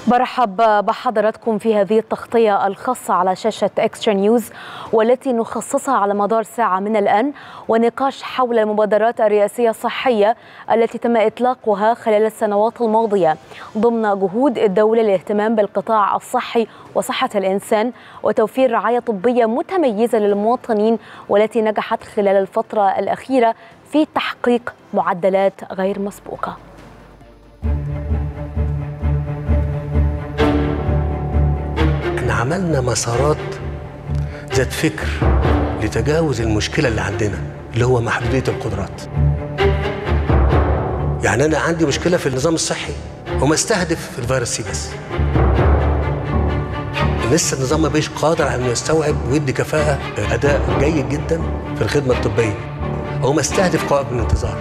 برحب بحضراتكم في هذه التغطية الخاصة على شاشة اكسترا نيوز والتي نخصصها على مدار ساعة من الآن ونقاش حول المبادرات الرئاسية الصحية التي تم إطلاقها خلال السنوات الماضية ضمن جهود الدولة للاهتمام بالقطاع الصحي وصحة الإنسان وتوفير رعاية طبية متميزة للمواطنين والتي نجحت خلال الفترة الأخيرة في تحقيق معدلات غير مسبوقة. احنا عملنا مسارات ذات فكر لتجاوز المشكلة اللي عندنا اللي هو محدودية القدرات يعني أنا عندي مشكلة في النظام الصحي وما استهدف الفيروس سي بس لسه النظام ما بيش قادر على انه يستوعب ويدي كفاءة أداء جيد جدا في الخدمة الطبية هو ما استهدف قائم الانتظار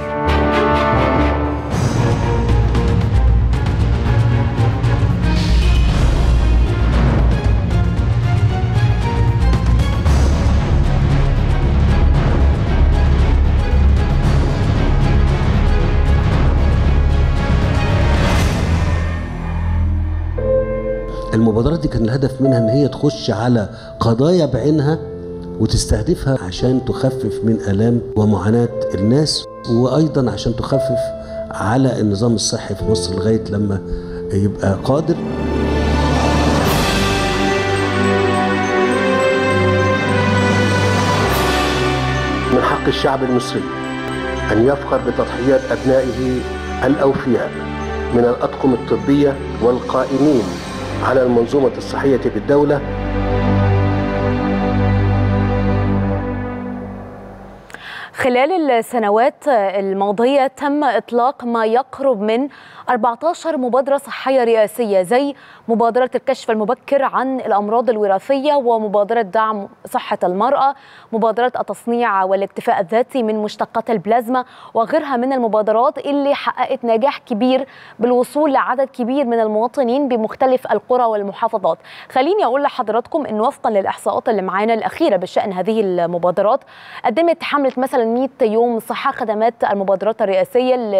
المبادرات دي كان الهدف منها ان هي تخش على قضايا بعينها وتستهدفها عشان تخفف من الام ومعاناه الناس وايضا عشان تخفف على النظام الصحي في مصر لغايه لما يبقى قادر من حق الشعب المصري ان يفخر بتضحيات ابنائه الاوفياء من الاطقم الطبيه والقائمين على المنظومة الصحية بالدولة خلال السنوات الماضية تم إطلاق ما يقرب من 14 مبادرة صحية رئاسية زي مبادرة الكشف المبكر عن الأمراض الوراثية ومبادرة دعم صحة المرأة مبادرة التصنيع والاكتفاء الذاتي من مشتقات البلازما وغيرها من المبادرات اللي حققت نجاح كبير بالوصول لعدد كبير من المواطنين بمختلف القرى والمحافظات خليني أقول لحضراتكم أن وفقا للإحصاءات اللي معانا الأخيرة بشأن هذه المبادرات قدمت حملة مثلا 100 يوم صحة خدمات المبادرات الرئاسية ل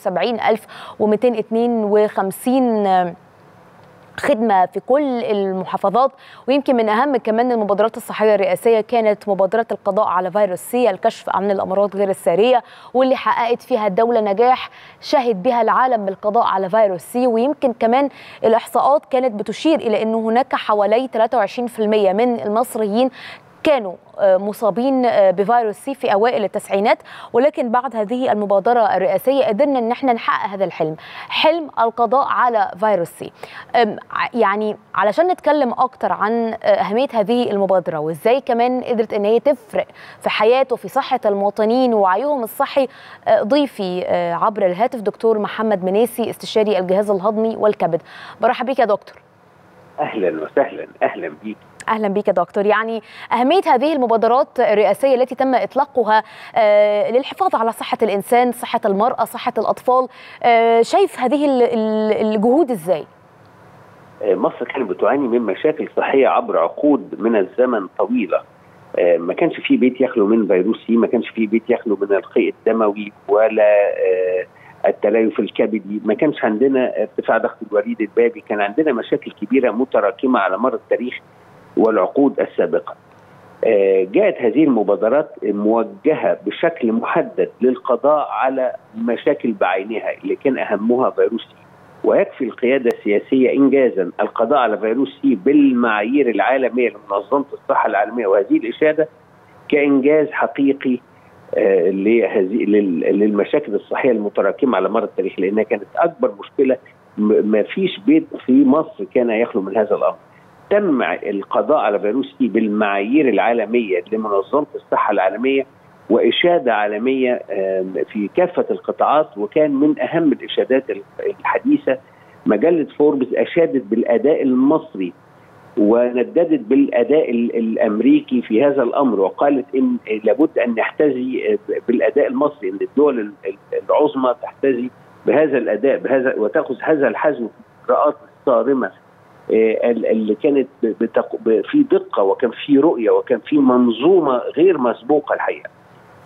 71252 خدمة في كل المحافظات ويمكن من أهم كمان المبادرات الصحية الرئاسية كانت مبادرة القضاء على فيروس سي الكشف عن الأمراض غير السارية واللي حققت فيها الدولة نجاح شهد بها العالم بالقضاء على فيروس سي ويمكن كمان الإحصاءات كانت بتشير إلى أنه هناك حوالي 23% من المصريين كانوا مصابين بفيروس سي في اوائل التسعينات ولكن بعد هذه المبادره الرئاسيه قدرنا ان احنا نحقق هذا الحلم حلم القضاء على فيروس سي يعني علشان نتكلم اكتر عن اهميه هذه المبادره وازاي كمان قدرت ان هي تفرق في حياه وفي صحه المواطنين ووعيهم الصحي ضيفي عبر الهاتف دكتور محمد مناسي استشاري الجهاز الهضمي والكبد برحب بيك يا دكتور اهلا وسهلا اهلا بيك اهلا بك يا دكتور يعني اهميه هذه المبادرات الرئاسيه التي تم اطلاقها للحفاظ على صحه الانسان صحه المراه صحه الاطفال شايف هذه الجهود ازاي مصر كانت بتعاني من مشاكل صحيه عبر عقود من الزمن طويله ما كانش في بيت يخلو من فيروس سي ما كانش في بيت يخلو من القيء الدموي ولا التليف الكبدي ما كانش عندنا ارتفاع ضغط الوريد البابي كان عندنا مشاكل كبيره متراكمه على مر التاريخ والعقود السابقه جاءت هذه المبادرات موجهه بشكل محدد للقضاء على مشاكل بعينها اللي كان اهمها فيروس سي ويكفي القياده السياسيه انجازا القضاء على فيروس سي بالمعايير العالميه لمنظمه الصحه العالميه وهذه الاشاده كانجاز حقيقي لهذه للمشاكل الصحيه المتراكمه على مر التاريخ لانها كانت اكبر مشكله ما فيش بيت في مصر كان يخلو من هذا الامر. تم القضاء على فيروس سي بالمعايير العالميه لمنظمه الصحه العالميه واشاده عالميه في كافه القطاعات وكان من اهم الاشادات الحديثه مجله فوربس اشادت بالاداء المصري ونددت بالاداء الامريكي في هذا الامر وقالت ان لابد ان نحتذي بالاداء المصري ان الدول العظمى تحتذي بهذا الاداء بهذا وتاخذ هذا الحزم في الاجراءات الصارمه اللي كانت في دقه وكان في رؤيه وكان في منظومه غير مسبوقه الحقيقه.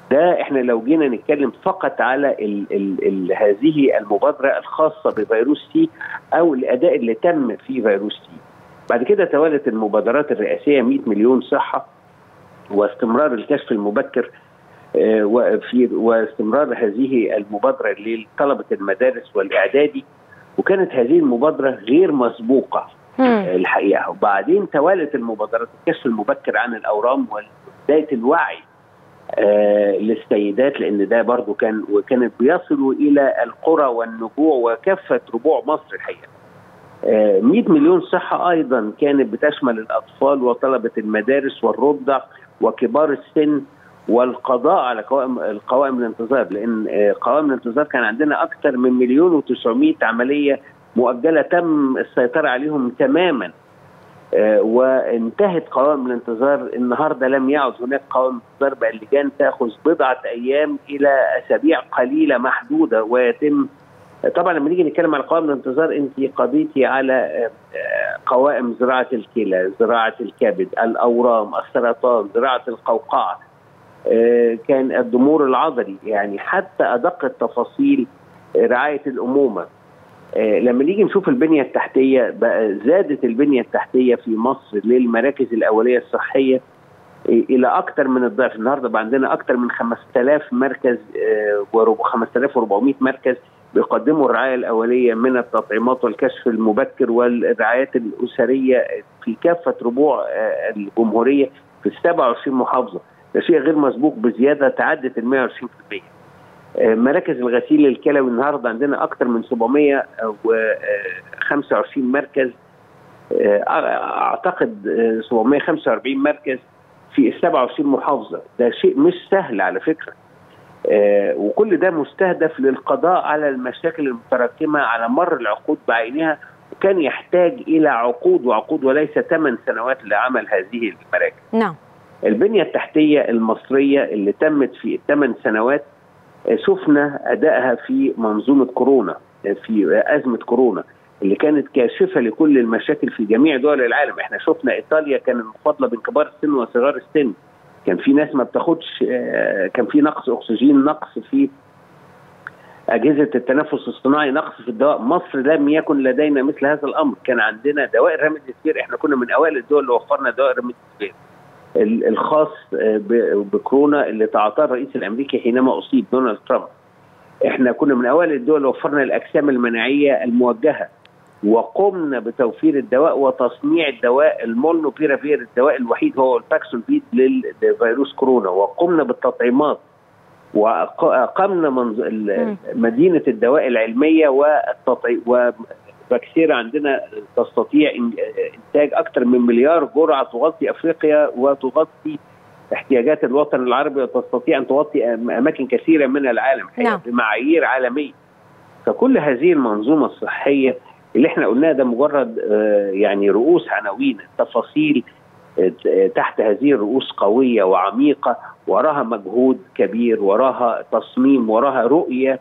ده احنا لو جينا نتكلم فقط على ال ال ال هذه المبادره الخاصه بفيروس سي او الاداء اللي تم في فيروس سي. بعد كده توالت المبادرات الرئاسيه 100 مليون صحه واستمرار الكشف المبكر وفي واستمرار هذه المبادره لطلبه المدارس والاعدادي وكانت هذه المبادره غير مسبوقه الحقيقه وبعدين توالت المبادرات الكشف المبكر عن الاورام وبدايه الوعي آه للسيدات لان ده برضو كان وكانت بيصلوا الى القرى والنجوع وكافه ربوع مصر الحقيقه. آه 100 مليون صحه ايضا كانت بتشمل الاطفال وطلبه المدارس والرضع وكبار السن والقضاء على قوائم القوائم الانتظار لان آه قوائم الانتظار كان عندنا اكثر من مليون و900 عمليه مؤجله تم السيطره عليهم تماما آه وانتهت قوائم الانتظار النهارده لم يعد هناك قوائم انتظار بقى اللجان تاخذ بضعه ايام الى اسابيع قليله محدوده ويتم طبعا لما نيجي نتكلم على قوائم الانتظار انت قضيتي على آه قوائم زراعه الكلى، زراعه الكبد، الاورام، السرطان، زراعه القوقعه. آه كان الضمور العضلي يعني حتى ادق التفاصيل رعايه الامومه لما نيجي نشوف البنيه التحتيه بقى زادت البنيه التحتيه في مصر للمراكز الاوليه الصحيه الى اكثر من الضعف النهارده بقى عندنا اكثر من 5000 مركز و 5400 مركز بيقدموا الرعايه الاوليه من التطعيمات والكشف المبكر والرعايات الاسريه في كافه ربوع الجمهوريه في 27 محافظه ده شيء غير مسبوق بزياده تعدت ال 120% مراكز الغسيل الكلوي النهارده عندنا اكثر من 725 مركز اعتقد 745 مركز في 27 محافظه ده شيء مش سهل على فكره وكل ده مستهدف للقضاء على المشاكل المتراكمه على مر العقود بعينها وكان يحتاج الى عقود وعقود وليس ثمان سنوات لعمل هذه المراكز. نعم. البنيه التحتيه المصريه اللي تمت في الثمان سنوات شفنا ادائها في منظومه كورونا في ازمه كورونا اللي كانت كاشفه لكل المشاكل في جميع دول العالم احنا شفنا ايطاليا كان المفاضله بين كبار السن وصغار السن كان في ناس ما بتاخدش كان في نقص اكسجين نقص في اجهزه التنفس الصناعي نقص في الدواء مصر لم يكن لدينا مثل هذا الامر كان عندنا دواء الريمديسيفير احنا كنا من اوائل الدول اللي وفرنا دواء الريمديسيفير الخاص بكورونا اللي تعاطاه الرئيس الامريكي حينما اصيب دونالد ترامب. احنا كنا من اوائل الدول اللي وفرنا الاجسام المناعيه الموجهه وقمنا بتوفير الدواء وتصنيع الدواء المولنوبيرافير الدواء الوحيد هو الباكسولفيد لفيروس كورونا وقمنا بالتطعيمات وقمنا منز... مدينه الدواء العلميه والتطعيم فاكسيرا عندنا تستطيع انتاج اكثر من مليار جرعه تغطي افريقيا وتغطي احتياجات الوطن العربي وتستطيع ان تغطي اماكن كثيره من العالم نعم. بمعايير عالميه فكل هذه المنظومه الصحيه اللي احنا قلناها ده مجرد يعني رؤوس عناوين تفاصيل تحت هذه الرؤوس قويه وعميقه وراها مجهود كبير وراها تصميم وراها رؤيه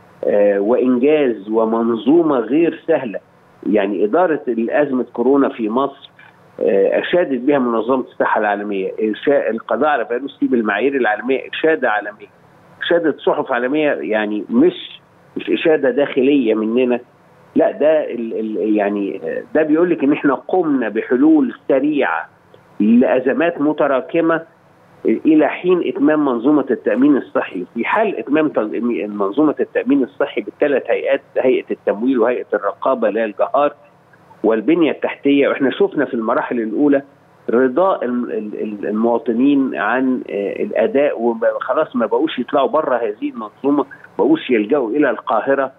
وانجاز ومنظومه غير سهله يعني اداره ازمه كورونا في مصر اشادت بها منظمه الصحه العالميه القضاء على فيروس سي بالمعايير العالميه اشاده عالميه اشاده صحف عالميه يعني مش مش اشاده داخليه مننا لا ده ال ال يعني ده بيقول لك ان احنا قمنا بحلول سريعه لازمات متراكمه الى حين اتمام منظومه التامين الصحي في حال اتمام منظومه التامين الصحي بالثلاث هيئات هيئه التمويل وهيئه الرقابه لا الجهار والبنيه التحتيه واحنا شفنا في المراحل الاولى رضاء المواطنين عن الاداء وخلاص ما بقوش يطلعوا بره هذه المنظومه بقوش يلجأوا الى القاهره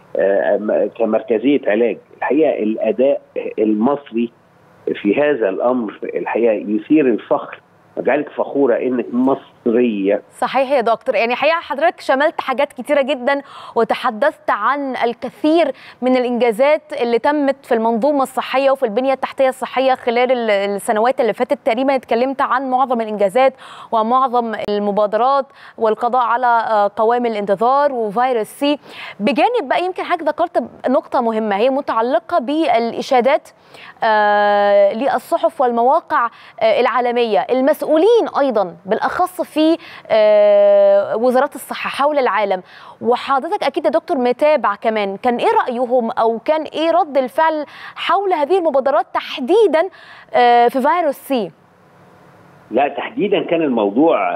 كمركزيه علاج الحقيقه الاداء المصري في هذا الامر الحقيقه يثير الفخر وجعلك فخوره انك مصريه صحيح يا دكتور يعني حقيقه حضرتك شملت حاجات كتيره جدا وتحدثت عن الكثير من الانجازات اللي تمت في المنظومه الصحيه وفي البنيه التحتيه الصحيه خلال السنوات اللي فاتت تقريبا اتكلمت عن معظم الانجازات ومعظم المبادرات والقضاء على قوام الانتظار وفيروس سي بجانب بقى يمكن حضرتك ذكرت نقطه مهمه هي متعلقه بالاشادات آه للصحف والمواقع آه العالميه المسؤولين ايضا بالاخص في وزارات الصحه حول العالم وحضرتك اكيد يا دكتور متابع كمان كان ايه رايهم او كان ايه رد الفعل حول هذه المبادرات تحديدا في فيروس سي لا تحديدا كان الموضوع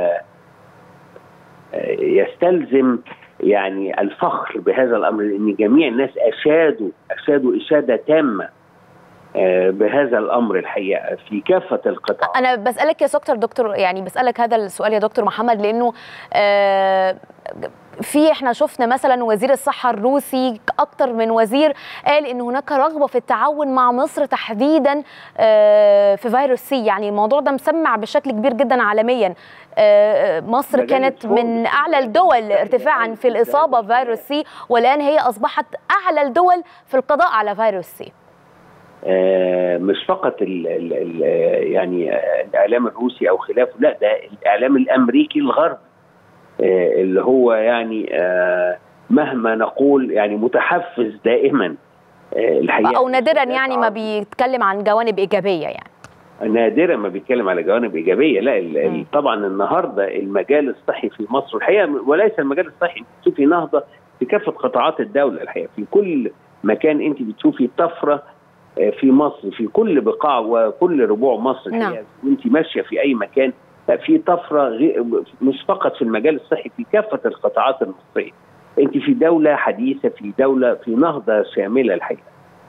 يستلزم يعني الفخر بهذا الامر لان جميع الناس اشادوا اشادوا اشاده تامه بهذا الامر الحقيقه في كافه القطاع انا بسالك يا دكتور دكتور يعني بسالك هذا السؤال يا دكتور محمد لانه آه في احنا شفنا مثلا وزير الصحه الروسي اكتر من وزير قال ان هناك رغبه في التعاون مع مصر تحديدا آه في فيروس سي يعني الموضوع ده مسمع بشكل كبير جدا عالميا آه مصر كانت من اعلى الدول ارتفاعا في الاصابه بفيروس سي والان هي اصبحت اعلى الدول في القضاء على فيروس سي آه مش فقط ال ال ال يعني الاعلام الروسي او خلافه لا ده الاعلام الامريكي الغربي آه اللي هو يعني آه مهما نقول يعني متحفز دائما الحقيقه او نادرا يعني ما بيتكلم عن جوانب ايجابيه يعني نادرا ما بيتكلم على جوانب ايجابيه لا ال طبعا النهارده المجال الصحي في مصر الحقيقه وليس المجال الصحي تشوفي نهضه في كافه قطاعات الدوله الحقيقه في كل مكان انت بتشوفي طفره في مصر في كل بقاع وكل ربوع مصر نعم. وانت ماشيه في اي مكان في طفره مش فقط في المجال الصحي في كافه القطاعات المصريه انت في دوله حديثه في دوله في نهضه شامله الحقيقه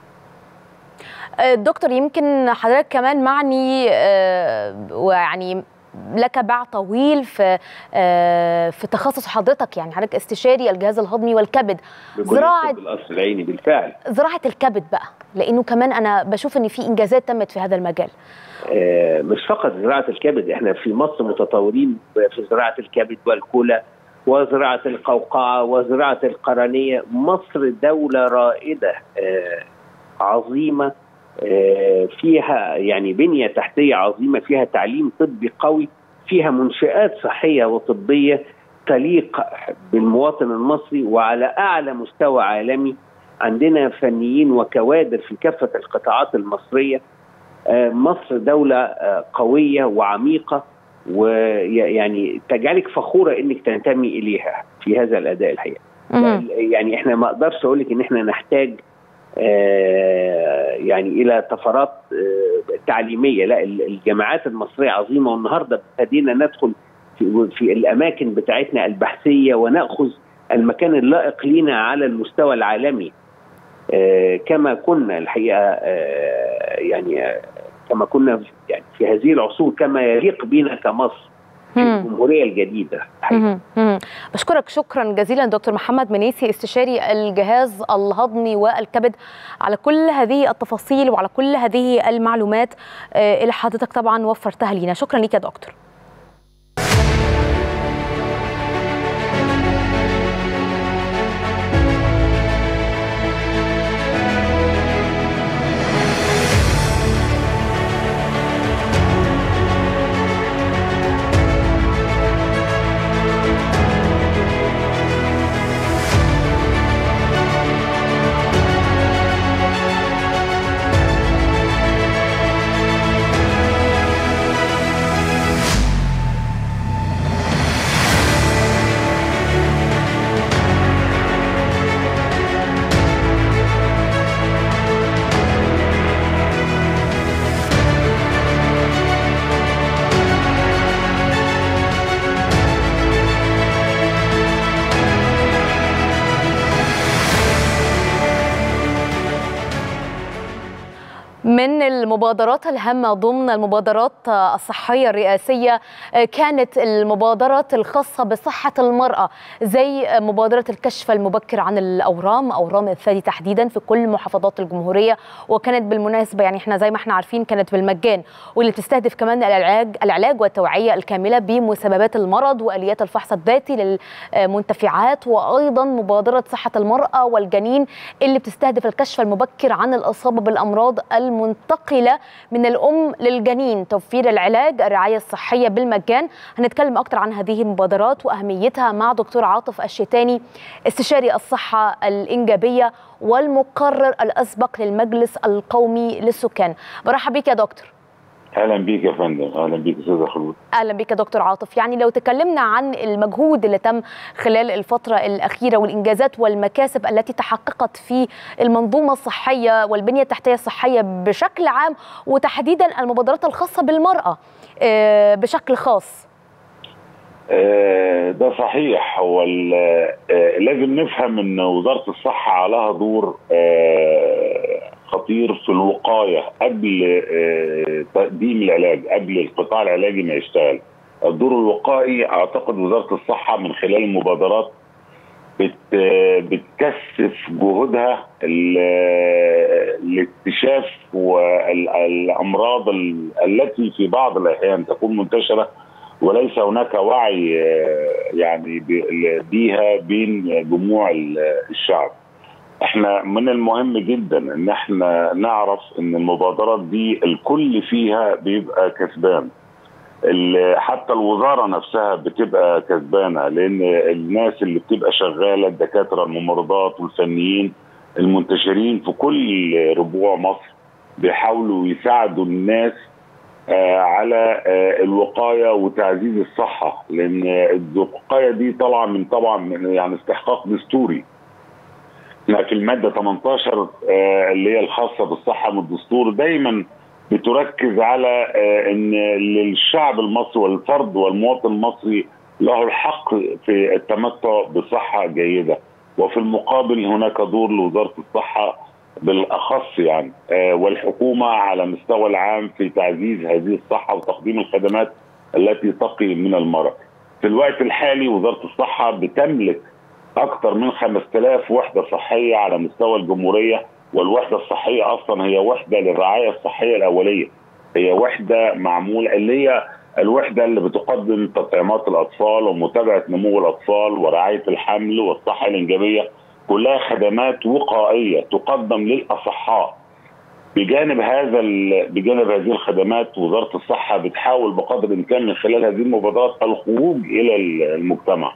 دكتور يمكن حضرتك كمان معني ويعني لك باع طويل في في تخصص حضرتك يعني حضرتك استشاري الجهاز الهضمي والكبد زراعه القصر العيني بالفعل زراعه الكبد بقى لانه كمان انا بشوف ان في انجازات تمت في هذا المجال آه مش فقط زراعه الكبد احنا في مصر متطورين في زراعه الكبد والكلى وزراعه القوقعه وزراعه القرنيه مصر دوله رائده آه عظيمه فيها يعني بنية تحتية عظيمة فيها تعليم طبي قوي فيها منشآت صحية وطبية تليق بالمواطن المصري وعلى أعلى مستوى عالمي عندنا فنيين وكوادر في كافة القطاعات المصرية مصر دولة قوية وعميقة ويعني تجعلك فخورة انك تنتمي اليها في هذا الاداء الحقيقه. يعني احنا ما اقدرش اقول لك ان احنا نحتاج آه يعني الى طفرات آه تعليميه لا الجامعات المصريه عظيمه والنهارده ابتدينا ندخل في, في الاماكن بتاعتنا البحثيه وناخذ المكان اللائق لنا على المستوى العالمي آه كما كنا الحقيقه يعني كما كنا يعني في هذه العصور كما يليق بنا كمصر في الجمهوريه الجديده الحقيقه بشكرك شكرا جزيلا دكتور محمد منيسي استشاري الجهاز الهضمي والكبد على كل هذه التفاصيل وعلى كل هذه المعلومات اللي حضرتك طبعا وفرتها لينا شكرا ليك يا دكتور من المبادرات الهامة ضمن المبادرات الصحية الرئاسية كانت المبادرات الخاصة بصحة المرأة زي مبادرة الكشف المبكر عن الأورام أورام الثدي تحديدا في كل محافظات الجمهورية وكانت بالمناسبة يعني احنا زي ما احنا عارفين كانت بالمجان واللي بتستهدف كمان العلاج العلاج والتوعية الكاملة بمسببات المرض وآليات الفحص الذاتي للمنتفعات وأيضا مبادرة صحة المرأة والجنين اللي بتستهدف الكشف المبكر عن الإصابة بالأمراض المنتقلة من الأم للجنين توفير العلاج الرعاية الصحية بالمجان هنتكلم أكتر عن هذه المبادرات وأهميتها مع دكتور عاطف الشتاني استشاري الصحة الإنجابية والمقرر الأسبق للمجلس القومي للسكان برحب بك يا دكتور اهلا بيك يا فندم اهلا بيك استاذ خلود اهلا بك يا دكتور عاطف يعني لو تكلمنا عن المجهود اللي تم خلال الفتره الاخيره والانجازات والمكاسب التي تحققت في المنظومه الصحيه والبنيه التحتيه الصحيه بشكل عام وتحديدا المبادرات الخاصه بالمراه بشكل خاص ده صحيح هو لازم نفهم ان وزاره الصحه عليها دور خطير في الوقايه قبل تقديم العلاج قبل القطاع العلاجي ما يشتغل الدور الوقائي اعتقد وزاره الصحه من خلال المبادرات بت بتكثف جهودها لاكتشاف الامراض التي في بعض الاحيان تكون منتشره وليس هناك وعي يعني بيها بين جموع الشعب احنا من المهم جدا ان احنا نعرف ان المبادرات دي الكل فيها بيبقى كسبان حتى الوزاره نفسها بتبقى كسبانه لان الناس اللي بتبقى شغاله الدكاتره الممرضات والفنيين المنتشرين في كل ربوع مصر بيحاولوا يساعدوا الناس آه على آه الوقايه وتعزيز الصحه لان الوقايه دي طالعه من طبعا يعني استحقاق دستوري في الماده 18 آه اللي هي الخاصه بالصحه من الدستور دايما بتركز على ان للشعب المصري والفرد والمواطن المصري له الحق في التمتع بصحه جيده وفي المقابل هناك دور لوزاره الصحه بالاخص يعني والحكومه على المستوى العام في تعزيز هذه الصحه وتقديم الخدمات التي تقي من المرض. في الوقت الحالي وزاره الصحه بتملك اكثر من 5000 وحده صحيه على مستوى الجمهوريه والوحده الصحيه اصلا هي وحده للرعايه الصحيه الاوليه. هي وحده معموله اللي هي الوحده اللي بتقدم تطعيمات الاطفال ومتابعه نمو الاطفال ورعايه الحمل والصحه الانجابيه كلها خدمات وقائيه تقدم للاصحاء بجانب هذا بجانب هذه الخدمات وزاره الصحه بتحاول بقدر الامكان من خلال هذه المبادرات الخروج الى المجتمع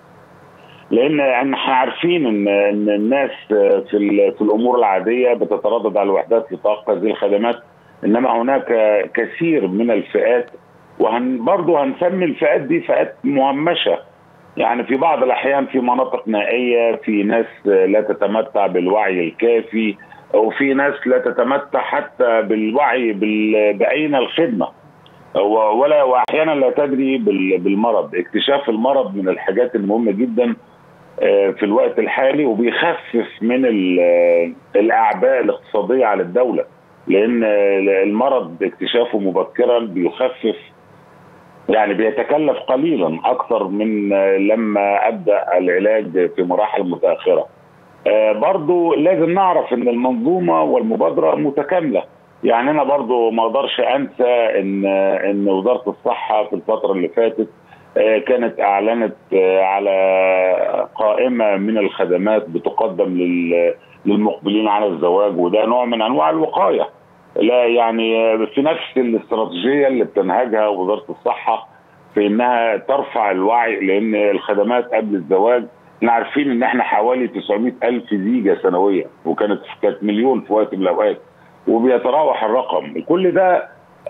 لان احنا عارفين ان ان الناس في في الامور العاديه بتتردد على الوحدات لتلقى هذه الخدمات انما هناك كثير من الفئات وهن برضه هنسمي الفئات دي فئات مهمشه يعني في بعض الاحيان في مناطق نائيه في ناس لا تتمتع بالوعي الكافي وفي ناس لا تتمتع حتى بالوعي باين الخدمه ولا واحيانا لا تدري بالمرض اكتشاف المرض من الحاجات المهمه جدا في الوقت الحالي وبيخفف من الاعباء الاقتصاديه على الدوله لان المرض اكتشافه مبكرا بيخفف يعني بيتكلف قليلا اكثر من لما ابدا العلاج في مراحل متاخره. آه برضو لازم نعرف ان المنظومه والمبادره متكامله. يعني انا برضو ما اقدرش انسى ان ان وزاره الصحه في الفتره اللي فاتت آه كانت اعلنت آه على قائمه من الخدمات بتقدم للمقبلين على الزواج وده نوع من انواع الوقايه. لا يعني في نفس الاستراتيجيه اللي بتنهجها وزاره الصحه في انها ترفع الوعي لان الخدمات قبل الزواج احنا عارفين ان احنا حوالي 900 الف زيجه سنويا وكانت كانت مليون في وقت من الاوقات وبيتراوح الرقم كل ده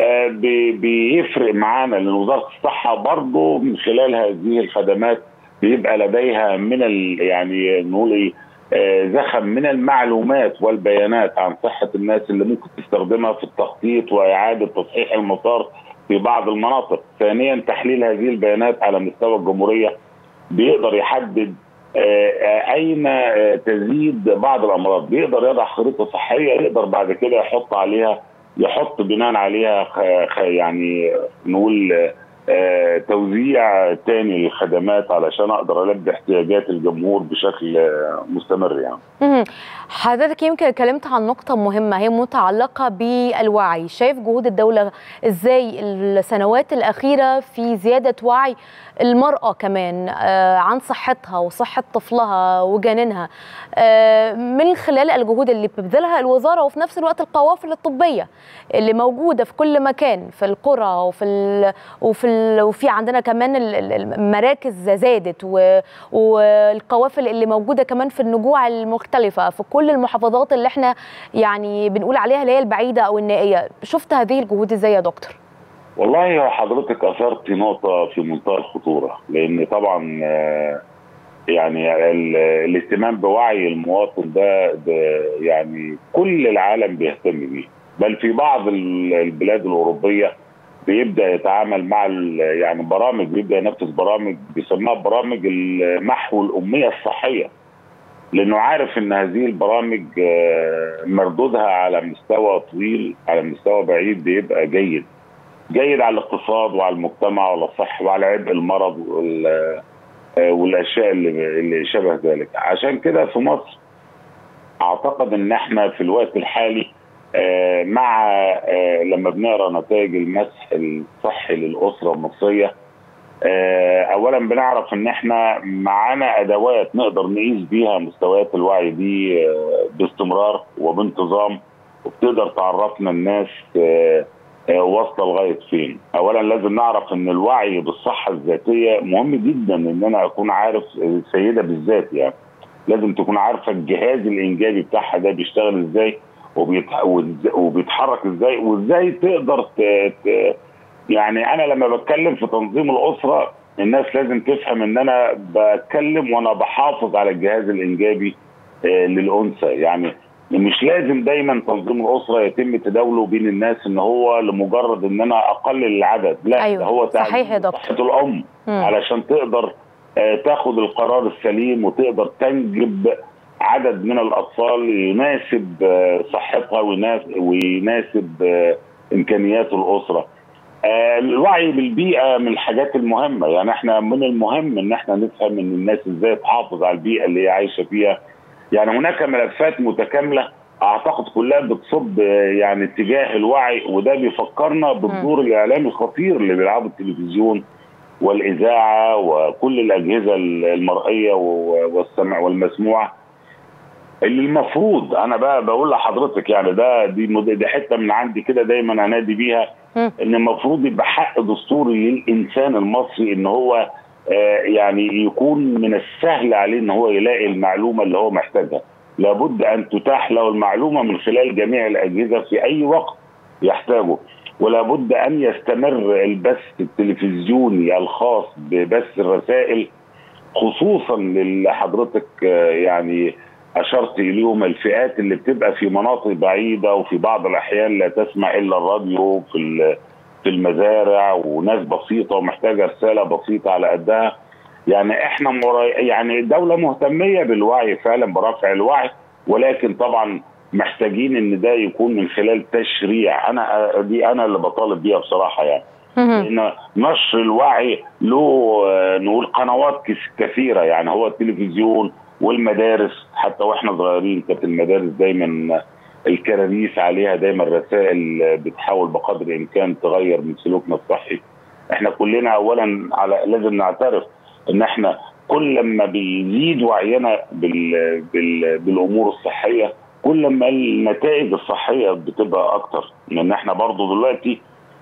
بيفرق معانا لان وزاره الصحه برضه من خلال هذه الخدمات بيبقى لديها من يعني نقول ايه زخم من المعلومات والبيانات عن صحة الناس اللي ممكن تستخدمها في التخطيط وإعادة تصحيح المسار في بعض المناطق ثانيا تحليل هذه البيانات على مستوى الجمهورية بيقدر يحدد أين تزيد بعض الأمراض بيقدر يضع خريطة صحية يقدر بعد كده يحط عليها يحط بناء عليها يعني نقول آه توزيع تاني للخدمات علشان اقدر البي احتياجات الجمهور بشكل آه مستمر يعني. حضرتك يمكن اتكلمت عن نقطة مهمة هي متعلقة بالوعي، شايف جهود الدولة ازاي السنوات الأخيرة في زيادة وعي المرأة كمان آه عن صحتها وصحة طفلها وجنينها من خلال الجهود اللي بتبذلها الوزارة وفي نفس الوقت القوافل الطبية اللي موجودة في كل مكان في القرى وفي ال وفي وفي عندنا كمان المراكز زادت والقوافل اللي موجوده كمان في النجوع المختلفه في كل المحافظات اللي احنا يعني بنقول عليها اللي هي البعيده او النائيه شفت هذه الجهود ازاي يا دكتور والله هو حضرتك اثرت نقطه في منتهى الخطوره لان طبعا آه، يعني ال- الاهتمام بوعي المواطن ده, ده يعني كل العالم بيهتم بيه بل في بعض ال- البلاد الاوروبيه بيبدا يتعامل مع ال- يعني برامج بيبدا ينفذ برامج بيسموها برامج محو الاميه الصحيه لانه عارف ان هذه البرامج آه، مردودها على مستوى طويل على مستوى بعيد بيبقى جيد جيد على الاقتصاد وعلى المجتمع وعلى الصحه وعلى عبء المرض وال آه، والاشياء اللي اللي شبه ذلك عشان كده في مصر اعتقد ان احنا في الوقت الحالي آه، مع آه، لما بنقرا نتائج المسح الصحي للاسره المصريه آه، اولا بنعرف ان احنا معانا ادوات نقدر نقيس بيها مستويات الوعي دي آه، باستمرار وبانتظام وبتقدر تعرفنا الناس آه، آه، واصله لغايه فين اولا لازم نعرف ان الوعي بالصحه الذاتيه مهم جدا ان انا اكون عارف السيده بالذات يعني لازم تكون عارفه الجهاز الانجابي بتاعها ده بيشتغل ازاي وبيتح- وإز- وبيتحرك ازاي وازاي تقدر ت... ت... يعني انا لما بتكلم في تنظيم الاسره الناس لازم تفهم ان انا بتكلم وانا بحافظ على الجهاز الانجابي آه، للانثى يعني مش لازم دايما تنظيم الاسره يتم تداوله بين الناس ان هو لمجرد ان انا اقلل العدد لا أيوة، ده هو صحيح يا تعزيز دكتور. صحه الام مم. علشان تقدر آه، تاخد القرار السليم وتقدر تنجب عدد من الاطفال يناسب آه، صحتها ويناس- ويناسب آه، امكانيات الاسره. آه، الوعي بالبيئه من الحاجات المهمه يعني احنا من المهم ان احنا نفهم ان الناس ازاي تحافظ على البيئه اللي هي عايشه فيها. يعني هناك ملفات متكامله اعتقد كلها بتصب آه، يعني اتجاه الوعي وده بيفكرنا بالدور الاعلامي الخطير اللي بيلعبه التلفزيون والاذاعه وكل الاجهزه المرئيه والسمع والمسموعه اللي المفروض انا بقى بقول لحضرتك يعني ده دي مد- دي حته من عندي كده دايما انادي بيها مم. ان المفروض يبقى حق دستوري للانسان المصري ان هو آه، يعني يكون من السهل عليه ان هو يلاقي المعلومه اللي هو محتاجها لابد ان تتاح له المعلومه من خلال جميع الاجهزه في اي وقت يحتاجه ولابد ان يستمر البث التلفزيوني الخاص ببث الرسائل خصوصا للي حضرتك آه، يعني اشرت اليهم الفئات اللي بتبقى في مناطق بعيده وفي بعض الاحيان لا تسمع الا الراديو في ال- في المزارع وناس بسيطه ومحتاجه رساله بسيطه على قدها يعني احنا مرا... يعني الدوله مهتميه بالوعي فعلا برفع الوعي ولكن طبعا محتاجين ان ده يكون من خلال تشريع انا دي انا اللي بطالب بيها بصراحه يعني مهم. لان نشر الوعي له آه، نقول قنوات كس- كثيره يعني هو التلفزيون والمدارس حتى واحنا صغيرين كانت المدارس دايما الكراريس عليها دايما رسائل آه، بتحاول بقدر الامكان تغير من سلوكنا الصحي احنا كلنا اولا على لازم نعترف ان احنا كل ما بيزيد وعينا بال بال بالامور الصحيه كل ما النتائج الصحيه بتبقى اكتر لان احنا برضو دلوقتي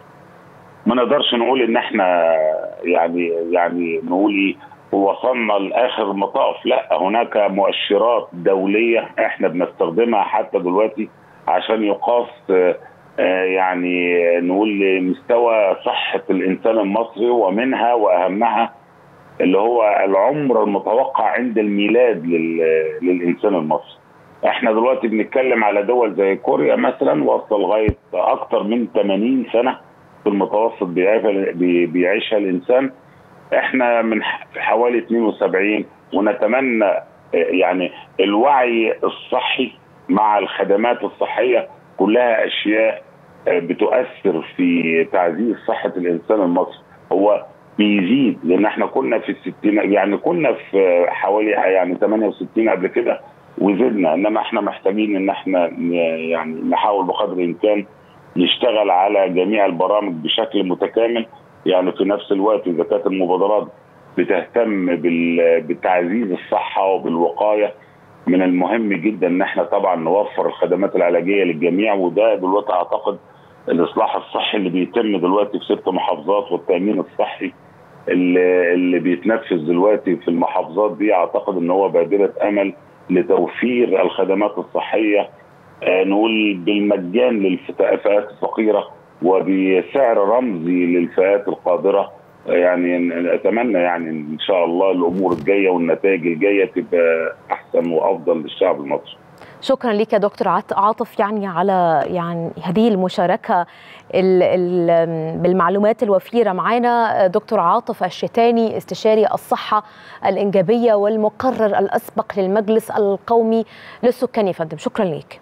ما نقدرش نقول ان احنا يعني يعني نقول ايه وصلنا لاخر مطاف لا هناك مؤشرات دوليه احنا بنستخدمها حتى دلوقتي عشان يقاس آه، آه، يعني نقول مستوى صحه الانسان المصري ومنها واهمها اللي هو العمر المتوقع عند الميلاد لل- للانسان المصري احنا دلوقتي بنتكلم على دول زي كوريا مثلا واصله لغايه اكتر من 80 سنه في المتوسط بيعيشها بي- بيعيشها الانسان احنا من ح- في حوالي 72 ونتمنى آه، يعني الوعي الصحي مع الخدمات الصحيه كلها اشياء آه، بتؤثر في تعزيز صحه الانسان المصري هو بيزيد لان احنا كنا في الستين يعني كنا في حوالي يعني 68 قبل كده وزدنا انما احنا محتاجين ان احنا ن- يعني نحاول بقدر الامكان نشتغل على جميع البرامج بشكل متكامل يعني في نفس الوقت اذا كانت المبادرات بتهتم بال- بتعزيز الصحه وبالوقايه من المهم جدا ان احنا طبعا نوفر الخدمات العلاجيه للجميع وده دلوقتي اعتقد الاصلاح الصحي اللي بيتم دلوقتي في ست محافظات والتامين الصحي اللي, اللي بيتنفذ دلوقتي في المحافظات دي اعتقد ان هو بادره امل لتوفير الخدمات الصحيه آه، نقول بالمجان للفئات الفقيره وبسعر رمزي للفئات القادره يعني اتمنى يعني ان شاء الله الامور الجايه والنتائج الجايه تبقى احسن وافضل للشعب المصري. شكرا لك يا دكتور عاطف يعني على يعني هذه المشاركه ال ال بالمعلومات الوفيره معنا دكتور عاطف الشتاني استشاري الصحه الانجابيه والمقرر الاسبق للمجلس القومي للسكان يا فندم شكرا لك.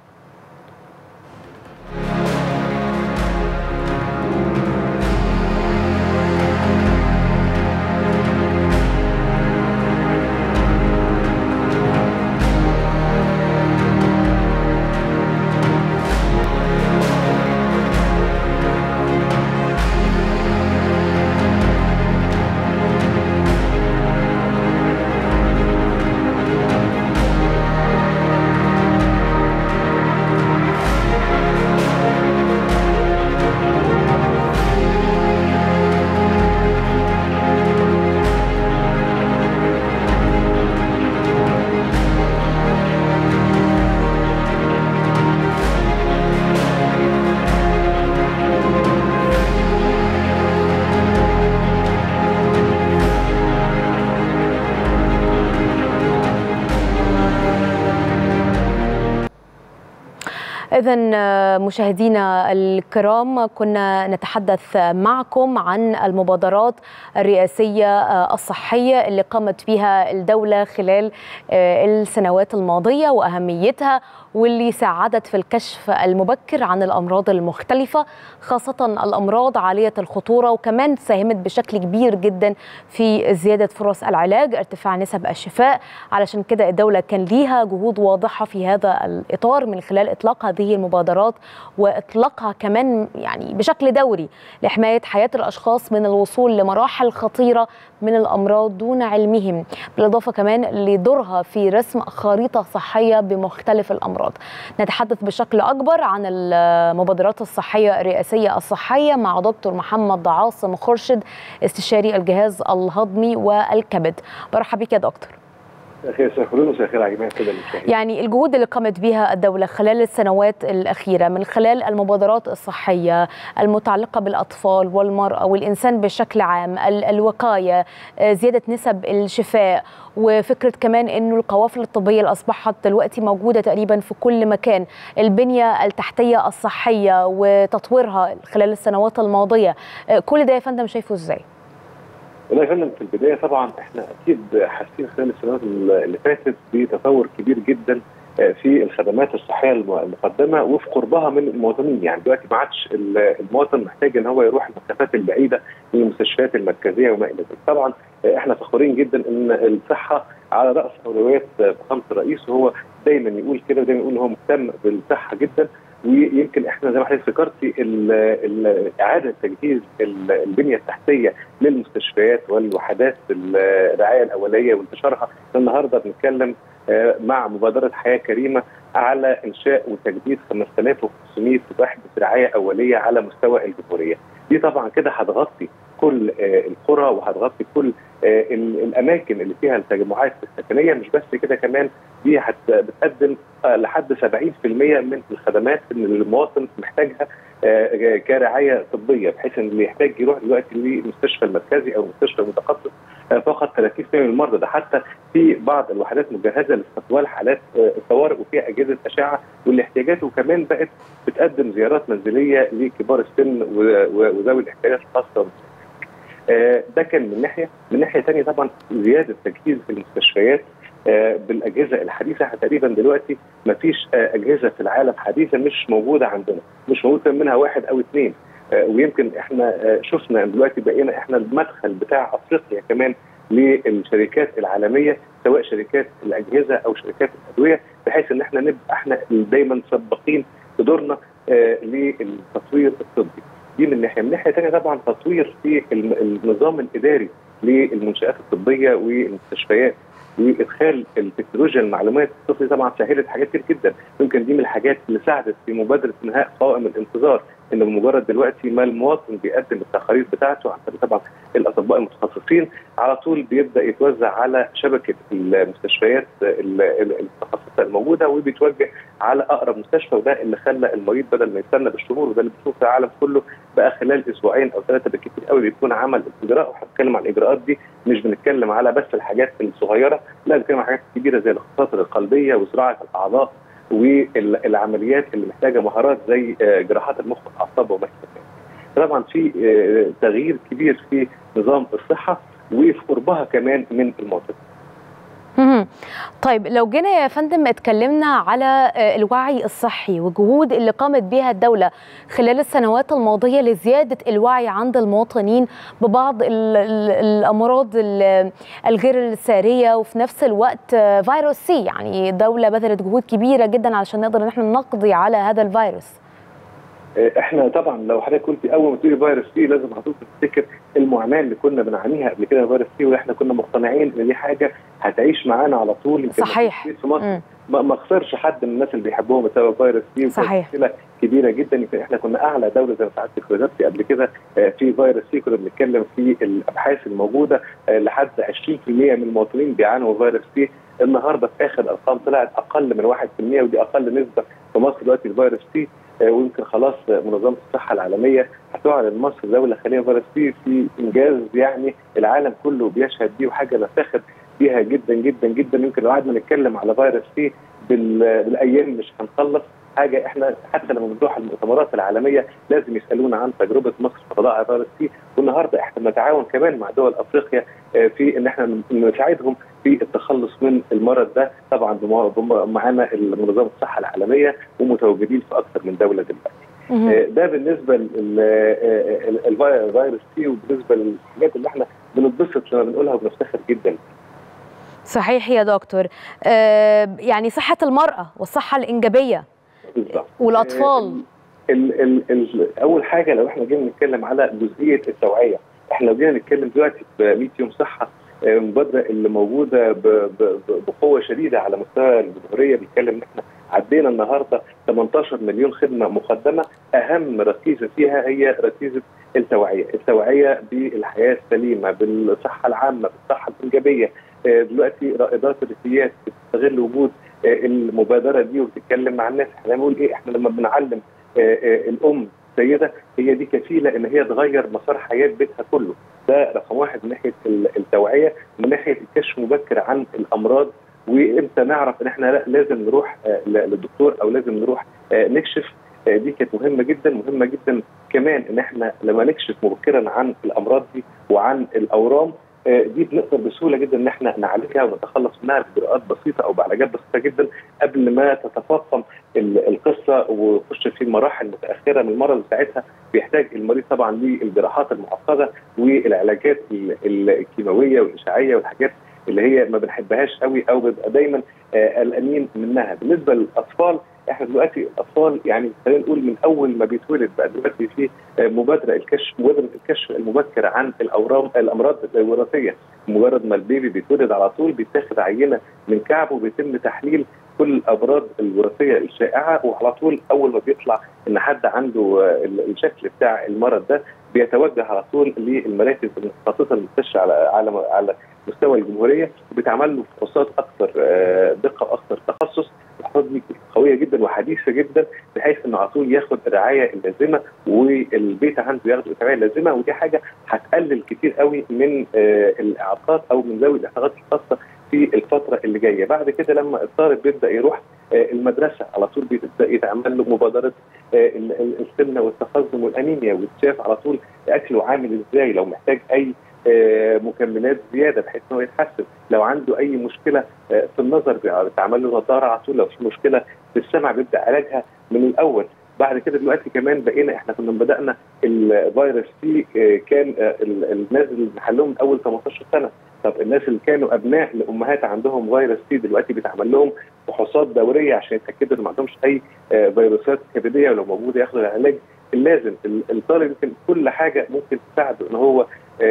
إذا مشاهدينا الكرام كنا نتحدث معكم عن المبادرات الرئاسية الصحية اللي قامت بها الدولة خلال السنوات الماضية وأهميتها واللي ساعدت في الكشف المبكر عن الأمراض المختلفة خاصة الأمراض عالية الخطورة وكمان ساهمت بشكل كبير جدا في زيادة فرص العلاج ارتفاع نسب الشفاء علشان كده الدولة كان ليها جهود واضحة في هذا الإطار من خلال إطلاق هذه المبادرات وإطلاقها كمان يعني بشكل دوري لحماية حياة الأشخاص من الوصول لمراحل خطيرة من الأمراض دون علمهم بالإضافة كمان لدورها في رسم خريطة صحية بمختلف الأمراض نتحدث بشكل أكبر عن المبادرات الصحية الرئاسية الصحية مع دكتور محمد عاصم خرشد استشاري الجهاز الهضمي والكبد برحب بك يا دكتور خير سيخلون وسيخير على جميع كده يعني الجهود اللي قامت بها الدولة خلال السنوات الأخيرة من خلال المبادرات الصحية المتعلقة بالأطفال والمرأة والإنسان بشكل عام الوقاية زيادة نسب الشفاء وفكرة كمان أنه القوافل الطبية اللي أصبحت دلوقتي موجودة تقريبا في كل مكان البنية التحتية الصحية وتطويرها خلال السنوات الماضية كل ده يا فندم شايفه إزاي؟ والله يا فندم في البدايه طبعا احنا اكيد حاسين خلال السنوات اللي فاتت بتطور كبير جدا في الخدمات الصحيه المقدمه وفي قربها من المواطنين يعني دلوقتي ما عادش المواطن محتاج ان هو يروح المسافات البعيده للمستشفيات المركزيه وما الى ذلك طبعا احنا فخورين جدا ان الصحه على راس اولويات فخامه الرئيس وهو دايما يقول كده ودايما يقول ان هو مهتم بالصحه جدا ويمكن احنا زي ما حضرتك ذكرتي اعاده تجهيز البنيه التحتيه للمستشفيات والوحدات الرعايه الاوليه وانتشارها النهارده بنتكلم مع مبادره حياه كريمه على انشاء وتجديد 5500 وحده رعايه اوليه على مستوى الجمهوريه. دي طبعا كده هتغطي كل القرى وهتغطي كل الاماكن اللي فيها التجمعات السكنيه مش بس كده كمان دي بتقدم لحد 70% من الخدمات اللي المواطن محتاجها كرعايه طبيه بحيث ان اللي يحتاج يروح دلوقتي للمستشفى المركزي او المستشفى المتخصص فقط 30% من المرضى ده حتى في بعض الوحدات مجهزه لاستقبال حالات الطوارئ وفيها اجهزه اشعه والاحتياجات وكمان بقت بتقدم زيارات منزليه لكبار السن وذوي الاحتياجات الخاصه ده كان من ناحيه من ناحيه ثانيه طبعا زياده تجهيز المستشفيات بالاجهزه الحديثه تقريبا دلوقتي ما فيش اجهزه في العالم حديثه مش موجوده عندنا مش موجود منها واحد او اثنين ويمكن احنا شفنا دلوقتي بقينا احنا المدخل بتاع افريقيا كمان للشركات العالميه سواء شركات الاجهزه او شركات الادويه بحيث ان احنا نبقى احنا دايما سباقين بدورنا للتطوير الطبي دي من ناحيه من ناحيه ثانيه طبعا تطوير في النظام الاداري للمنشات الطبيه والمستشفيات وادخال التكنولوجيا المعلومات الطفل طبعا سهلت حاجات كتير جدا يمكن دي من الحاجات اللي ساعدت في مبادره انهاء قوائم الانتظار ان بمجرد دلوقتي ما المواطن بيقدم التقارير بتاعته عن طريق طبعا الاطباء المتخصصين على طول بيبدا يتوزع على شبكه المستشفيات المتخصصه الموجوده وبيتوجه على اقرب مستشفى وده اللي خلى المريض بدل ما يستنى بالشهور وده اللي بنشوفه في العالم كله بقى خلال اسبوعين او ثلاثه بالكثير قوي بيكون عمل الاجراء وهنتكلم عن الاجراءات دي مش بنتكلم على بس الحاجات الصغيره لا بنتكلم عن حاجات كبيره زي الخطاطر القلبيه وزراعه الاعضاء والعمليات اللي محتاجه مهارات زي جراحات المخ والاعصاب وما طبعا في تغيير كبير في نظام الصحه وفي قربها كمان من المواطن طيب لو جينا يا فندم اتكلمنا على الوعي الصحي والجهود اللي قامت بها الدولة خلال السنوات الماضية لزيادة الوعي عند المواطنين ببعض ال ال الأمراض الغير السارية وفي نفس الوقت فيروس سي يعني الدولة بذلت جهود كبيرة جدا علشان نقدر ان احنا نقضي على هذا الفيروس احنا طبعا لو حضرتك قلت اول ما تقولي فيروس سي لازم على طول تفتكر المعاناه اللي كنا بنعانيها قبل كده فيروس سي واحنا كنا مقتنعين ان دي حاجه هتعيش معانا على طول صحيح في مصر ما خسرش حد من الناس اللي بيحبوهم بسبب فيروس سي صحيح مشكله كبيره جدا يمكن احنا كنا اعلى دوله زي ما سعادتك ذكرتي قبل كده في فيروس سي كنا بنتكلم في الابحاث الموجوده لحد 20% من المواطنين بيعانوا فيروس سي النهارده في اخر ارقام طلعت اقل من 1% ودي اقل نسبه في مصر دلوقتي الفيروس سي ويمكن خلاص منظمه الصحه العالميه هتعلن مصر دوله خاليه فيروس سي في انجاز يعني العالم كله بيشهد بيه وحاجه نفتخر بيها جدا جدا جدا يمكن لو قعدنا نتكلم على فيروس سي بالايام مش هنخلص حاجه احنا حتى لما بنروح المؤتمرات العالميه لازم يسالونا عن تجربه مصر في قضاء فيروس سي والنهارده احنا بنتعاون كمان مع دول افريقيا في ان احنا نساعدهم في التخلص من المرض ده طبعا معانا منظمه الصحه العالميه ومتواجدين في اكثر من دوله دلوقتي. ده بالنسبه للفيروس سي وبالنسبه للحاجات اللي احنا بنتبسط لما بنقولها وبنفتخر جدا صحيح يا دكتور آه يعني صحه المراه والصحه الانجابيه بالظبط والاطفال ال ال ال اول حاجه لو احنا جينا نتكلم على جزئيه التوعيه احنا لو جينا نتكلم دلوقتي ب 100 يوم صحه المبادره اللي موجوده بقوه شديده على مستوى الجمهوريه بيتكلم ان احنا عدينا النهارده 18 مليون خدمه مقدمه اهم ركيزه فيها هي ركيزه التوعيه، التوعيه بالحياه السليمه، بالصحه العامه، بالصحه الانجابيه، دلوقتي رائدات الريفيات بتستغل وجود المبادره دي وبتتكلم مع الناس، احنا بنقول ايه؟ احنا لما بنعلم الام سيده هي دي كفيله ان هي تغير مسار حياه بيتها كله، ده رقم واحد من ناحيه التوعيه، من ناحيه الكشف مبكر عن الامراض وامتى نعرف ان احنا لازم نروح للدكتور او لازم نروح نكشف دي كانت مهمه جدا مهمه جدا كمان ان احنا لما نكشف مبكرا عن الامراض دي وعن الاورام دي بنقدر بسهوله جدا ان احنا نعالجها ونتخلص منها باجراءات بسيطه او بعلاجات بسيطه جدا قبل ما تتفاقم القصه وتخش في مراحل متاخره من المرض ساعتها بيحتاج المريض طبعا للجراحات المعقده والعلاجات الكيماويه والاشعاعيه والحاجات اللي هي ما بنحبهاش قوي او بيبقى دايما قلقانين منها بالنسبه للاطفال احنا دلوقتي الاطفال يعني خلينا نقول من اول ما بيتولد بقى دلوقتي في مبادره الكشف مبادره الكشف المبكر عن الاورام الامراض الوراثيه مجرد ما البيبي بيتولد على طول بيتاخد عينه من كعبه وبيتم تحليل كل الامراض الوراثيه الشائعه وعلى طول اول ما بيطلع ان حد عنده الشكل بتاع المرض ده بيتوجه على طول للمراكز المتخصصه المستشفى على على على مستوى الجمهوريه وبيتعمل له فحوصات اكثر دقه واكثر تخصص الفحوصات دي قويه جدا وحديثه جدا بحيث انه على طول ياخد الرعايه اللازمه والبيت عنده ياخد الرعايه اللازمه ودي حاجه هتقلل كتير قوي من الاعاقات او من ذوي الاحتياجات الخاصه في الفتره اللي جايه بعد كده لما الطالب بيبدا يروح المدرسه على طول بيبدا يتعمل له مبادره السمنه والتقزم والانيميا ويتشاف على طول اكله عامل ازاي لو محتاج اي مكملات زياده بحيث انه يتحسن لو عنده اي مشكله في النظر بيتعمل له نظاره على طول لو في مشكله في السمع بيبدا علاجها من الاول بعد كده دلوقتي كمان بقينا احنا كنا بدانا الفيروس سي كان الناس اللي محلهم من اول 18 سنه طب الناس اللي كانوا ابناء لامهات عندهم فيروس سي دلوقتي بيتعمل لهم فحوصات دوريه عشان يتاكدوا ان ما عندهمش اي فيروسات كبديه ولو موجوده ياخدوا العلاج اللازم الطالب يمكن كل حاجه ممكن تساعده ان هو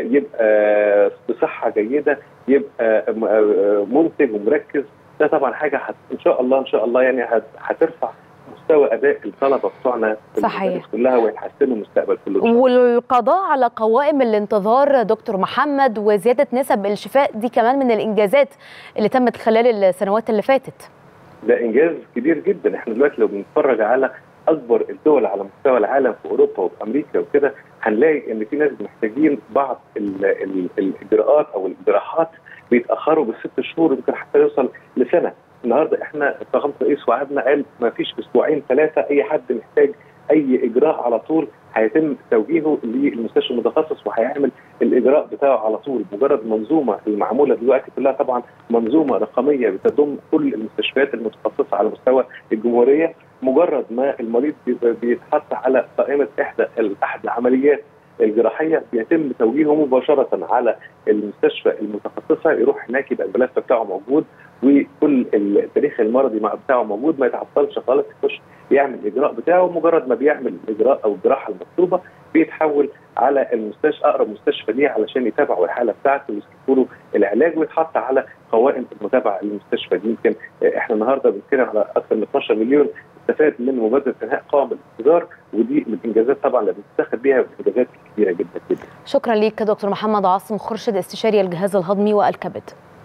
يبقى بصحه جيده يبقى منتج ومركز ده طبعا حاجه حت ان شاء الله ان شاء الله يعني هترفع مستوى اداء الطلبه بتوعنا في صحيح. المدارس كلها ويحسنوا مستقبل كل والقضاء على قوائم الانتظار دكتور محمد وزياده نسب الشفاء دي كمان من الانجازات اللي تمت خلال السنوات اللي فاتت ده انجاز كبير جدا احنا دلوقتي لو بنتفرج على اكبر الدول على مستوى العالم في اوروبا وفي امريكا وكده هنلاقي ان في ناس محتاجين بعض ال ال الاجراءات او الجراحات بيتاخروا بالست شهور يمكن حتى يوصل لسنه النهارده احنا فخامه الرئيس وعدنا قال ما فيش اسبوعين ثلاثه اي حد محتاج اي اجراء على طول هيتم توجيهه للمستشفى المتخصص وهيعمل الاجراء بتاعه على طول مجرد منظومه المعموله دلوقتي كلها طبعا منظومه رقميه بتضم كل المستشفيات المتخصصه على مستوى الجمهوريه مجرد ما المريض بيتحط على قائمه احدى احد العمليات الجراحيه بيتم توجيهه مباشره على المستشفى المتخصصه يروح هناك يبقى الملف بتاعه موجود وكل التاريخ المرضي بتاعه موجود ما يتعطلش خالص يخش يعمل الاجراء بتاعه مجرد ما بيعمل الاجراء او الجراحه المطلوبه بيتحول على المستشفى اقرب مستشفى ليه علشان يتابعوا الحاله بتاعته ويسكتوا له العلاج ويتحط على قوائم المتابعه للمستشفى دي يمكن احنا النهارده بنتكلم على اكثر من 12 مليون استفاد من مبادره انهاء قوائم الانتظار ودي من الانجازات طبعا اللي بنفتخر بيها انجازات كبيره جدا جدا. شكرا ليك دكتور محمد عاصم خرشد استشاري الجهاز الهضمي والكبد.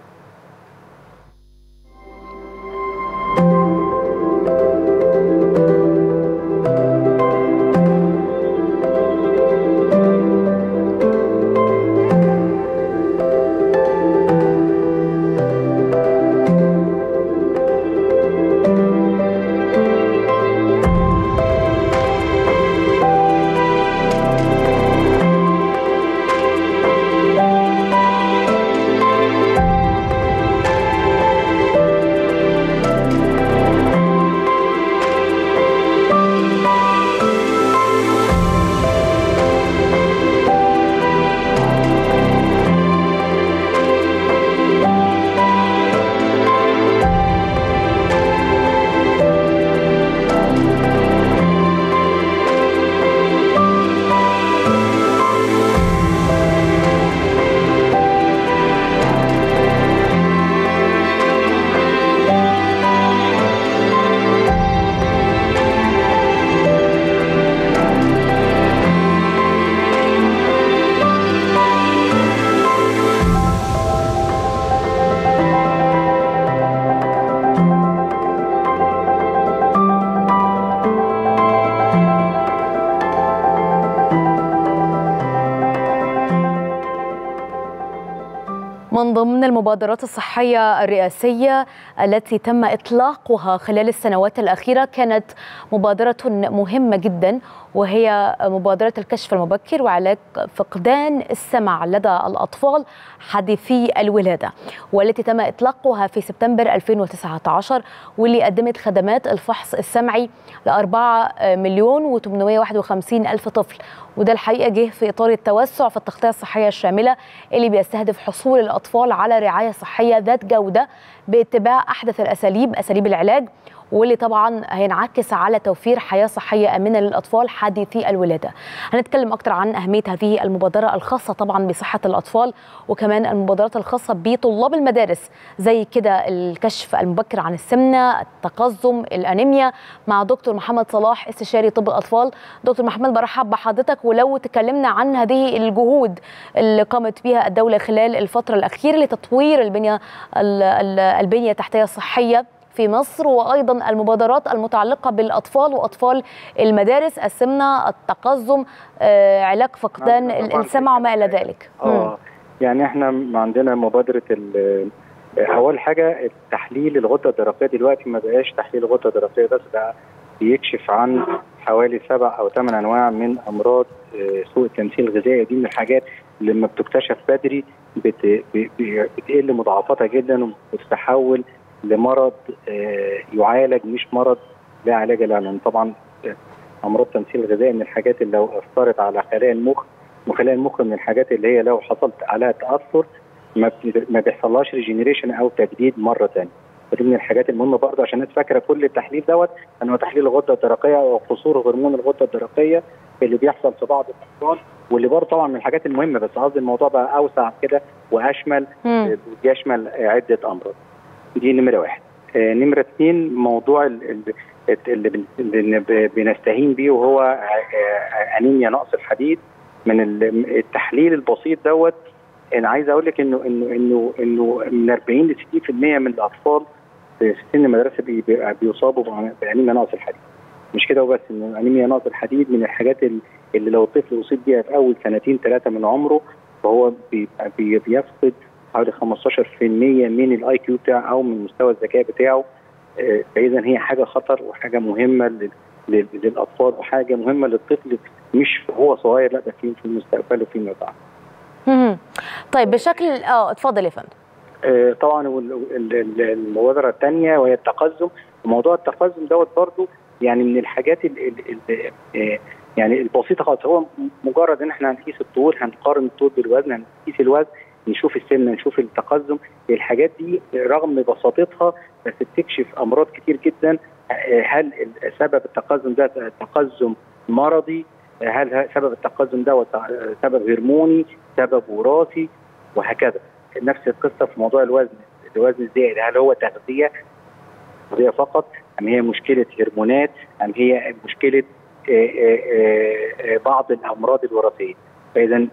من ضمن المبادرات الصحية الرئاسية التي تم إطلاقها خلال السنوات الأخيرة كانت مبادرة مهمة جدا وهي مبادرة الكشف المبكر وعلاج فقدان السمع لدى الأطفال حديثي الولادة والتي تم إطلاقها في سبتمبر 2019 واللي قدمت خدمات الفحص السمعي ل 4 مليون و851 ألف طفل وده الحقيقة جه في إطار التوسع في التغطية الصحية الشاملة اللي بيستهدف حصول الأطفال على رعاية صحية ذات جودة باتباع أحدث الأساليب أساليب العلاج واللي طبعا هينعكس على توفير حياه صحيه امنه للاطفال حديثي الولاده. هنتكلم اكثر عن اهميه هذه المبادره الخاصه طبعا بصحه الاطفال وكمان المبادرات الخاصه بطلاب المدارس زي كده الكشف المبكر عن السمنه، التقزم، الانيميا مع دكتور محمد صلاح استشاري طب الاطفال. دكتور محمد برحب بحضرتك ولو تكلمنا عن هذه الجهود اللي قامت بها الدوله خلال الفتره الاخيره لتطوير البنيه البنيه التحتيه الصحيه في مصر وايضا المبادرات المتعلقه بالاطفال واطفال المدارس السمنه التقزم آه، علاج فقدان السمع وما الى ذلك اه يعني احنا عندنا مبادره اول حاجه التحليل الغده الدرقيه دلوقتي ما بقاش تحليل الغده الدرقيه بس بقى بيكشف عن حوالي سبع او ثمان انواع من امراض سوء التمثيل الغذائي دي من الحاجات اللي لما بتكتشف بدري بت... بتقل مضاعفاتها جدا وبتتحول لمرض يعالج مش مرض لا علاج له لان طبعا امراض تمثيل الغذائي من الحاجات اللي لو اثرت على خلايا المخ وخلايا المخ من الحاجات اللي هي لو حصلت عليها تاثر ما ما بيحصلهاش ريجنريشن او تجديد مره ثانيه فدي من الحاجات المهمه برضه عشان الناس فاكره كل التحليل دوت ان هو تحليل الغده الدرقيه او قصور هرمون الغده الدرقيه اللي بيحصل في بعض الاطفال واللي برضه طبعا من الحاجات المهمه بس قصدي الموضوع بقى اوسع كده واشمل بيشمل عده امراض دي نمره واحد آه نمره اثنين موضوع اللي بن- اللي ب- بنستهين بيه وهو ع- ع- انيميا نقص الحديد من ال- التحليل البسيط دوت انا عايز اقول لك انه انه انه انه من 40 ل 60% من الاطفال في سن المدرسه بي- بي- بيصابوا بع- بانيميا نقص الحديد مش كده وبس انه انيميا نقص الحديد من الحاجات ال- اللي لو الطفل اصيب بيها في اول سنتين ثلاثه من عمره فهو بيبقى بي- بيفقد حوالي 15% من الاي كيو بتاعه او من مستوى الذكاء بتاعه آه، فاذا هي حاجه خطر وحاجه مهمه لل- لل- للاطفال وحاجه مهمه للطفل مش وهو صغير لا ده في في المستقبل وفيما بعد. مهم. طيب بشكل اه اتفضل يا فندم آه، طبعا وال- ال- ال- المبادره الثانيه وهي التقزم موضوع التقزم دوت برضو يعني من الحاجات ال ال ال آه، يعني البسيطه خالص هو مجرد ان احنا هنقيس الطول هنقارن الطول بالوزن هنقيس الوزن نشوف السمنه نشوف التقزم الحاجات دي رغم بساطتها بس بتكشف امراض كتير جدا آه، هل ال- سبب التقزم ده تقزم مرضي هل ه- سبب التقزم ده سبب هرموني سبب وراثي وهكذا نفس القصه في موضوع الوزن الوزن الزائد هل هو تغذيه تغذيه فقط ام هي مشكله هرمونات ام هي مشكله آه، آه، آه، بعض الامراض الوراثيه فاذا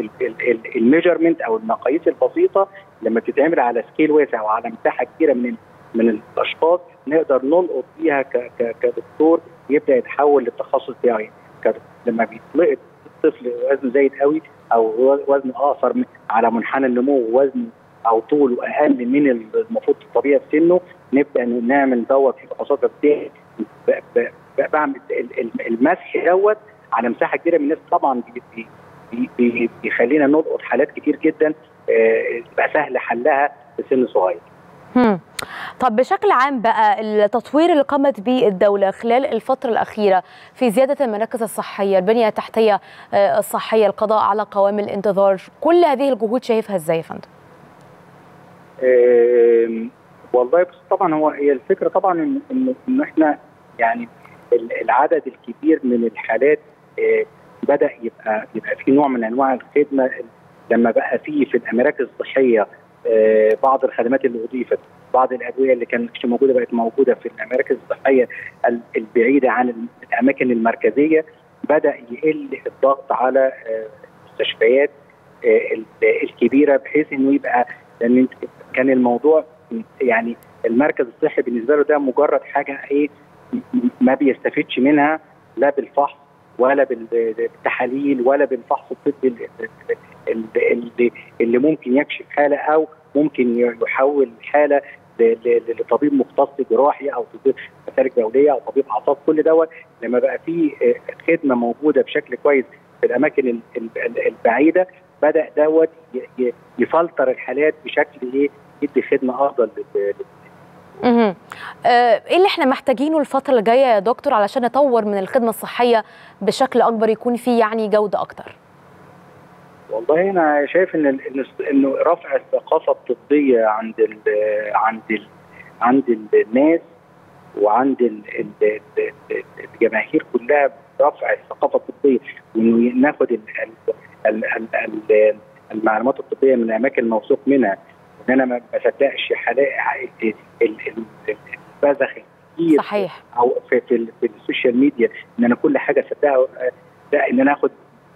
الميجرمنت او المقاييس البسيطه لما بتتعمل على سكيل واسع وعلى مساحه كبيره من من الاشخاص نقدر نلقط بيها ك- ك- كدكتور يبدا يتحول للتخصص بتاعه يعني ك- لما بيتلقط الطفل وزنه زايد قوي او وزنه اقصر من- على منحنى النمو ووزنه او طوله اقل من المفروض الطبيعي في سنه نبدا نعمل دوت في فحوصات بتاعي ب- ب- ب- بعمل ال- ال- المسح دوت على مساحه كبيره من الناس طبعا بي- بي- بي- بي- بيخلينا نلقط حالات كتير جدا آه، تبقى سهل حلها في سن صغير. هم. طب بشكل عام بقى التطوير اللي قامت به الدولة خلال الفترة الأخيرة في زيادة المراكز الصحية البنية التحتية آه، الصحية القضاء على قوام الانتظار كل هذه الجهود شايفها ازاي يا فندم؟ آم، والله بس طبعا هو هي الفكره طبعا ان ان إن احنا يعني ال- العدد الكبير من الحالات آه، بدا يبقى يبقى في نوع من انواع الخدمه لما بقى في في المراكز الصحيه آه، بعض الخدمات اللي اضيفت بعض الادويه اللي كانت موجوده بقت موجوده في المراكز الصحيه ال- البعيده عن الاماكن المركزيه بدا يقل الضغط على آه، المستشفيات آه، ال- الكبيره بحيث انه يبقى لان انت- كان الموضوع يعني المركز الصحي بالنسبه له ده مجرد حاجه ايه م- ما بيستفيدش منها لا بالفحص ولا بال- بالتحاليل ولا بالفحص الطبي ال- ال- اللي اللي ممكن يكشف حاله او ممكن يحول حاله ل- ل- لطبيب مختص جراحي او طبيب مسالك دوليه او طبيب اعصاب كل دوت لما بقى في آه، خدمه موجوده بشكل كويس في الاماكن ال- ال- البعيده بدا دوت ي- ي- يفلتر الحالات بشكل ايه يدي خدمه افضل لل- مهم. آه، ايه اللي احنا محتاجينه الفترة اللي جاية يا دكتور علشان نطور من الخدمة الصحية بشكل أكبر يكون فيه يعني جودة أكتر؟ والله انا شايف ان ال- إن انه رفع الثقافه الطبيه عند ال عند ال عند الناس وعند ال- ال- ال- الجماهير كلها رفع الثقافه الطبيه وانه ناخد ال- ال- ال- ال- ال- المعلومات الطبيه من اماكن موثوق منها ان انا ما بصدقش حالات ال- ال- ال- البذخ الكتير صحيح او في في, ال- في السوشيال ميديا ان انا كل حاجه اصدقها لا ان انا اخد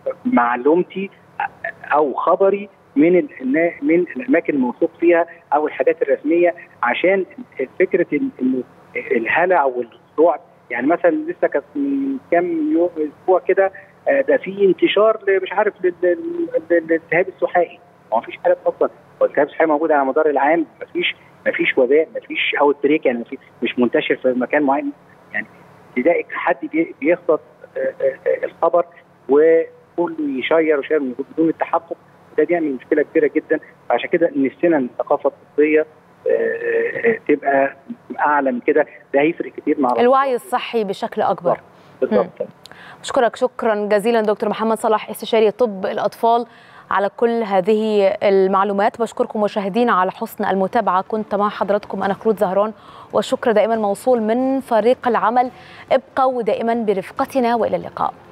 معلومتي او خبري من ال- من الاماكن الموثوق فيها او الحاجات الرسميه عشان فكره ال- انه الهلع والرعب يعني مثلا لسه كانت من كام يوم اسبوع كده آه، ده في انتشار ل- مش عارف لل- لل- للالتهاب السحائي ما فيش حالات اصلا والالتهاب السحائي موجود على مدار العام ما فيش ما فيش وباء ما فيش اوت بريك يعني مفيش- مش منتشر في مكان معين يعني تلاقي حد بي- بيخبط آه، آه، آه، الخبر وكله يشير ويشير من بدون التحقق ده بيعمل مشكله كبيره جدا فعشان كده نفسنا ان الثقافه الطبيه آه، آه، تبقى اعلى من كده ده هيفرق كتير مع الوعي الصحي بشكل أكبر بالظبط أشكرك شكرا جزيلا دكتور محمد صلاح استشاري طب الأطفال على كل هذه المعلومات بشكركم مشاهدينا على حسن المتابعة كنت مع حضراتكم أنا خلود زهران والشكر دائما موصول من فريق العمل ابقوا دائما برفقتنا وإلى اللقاء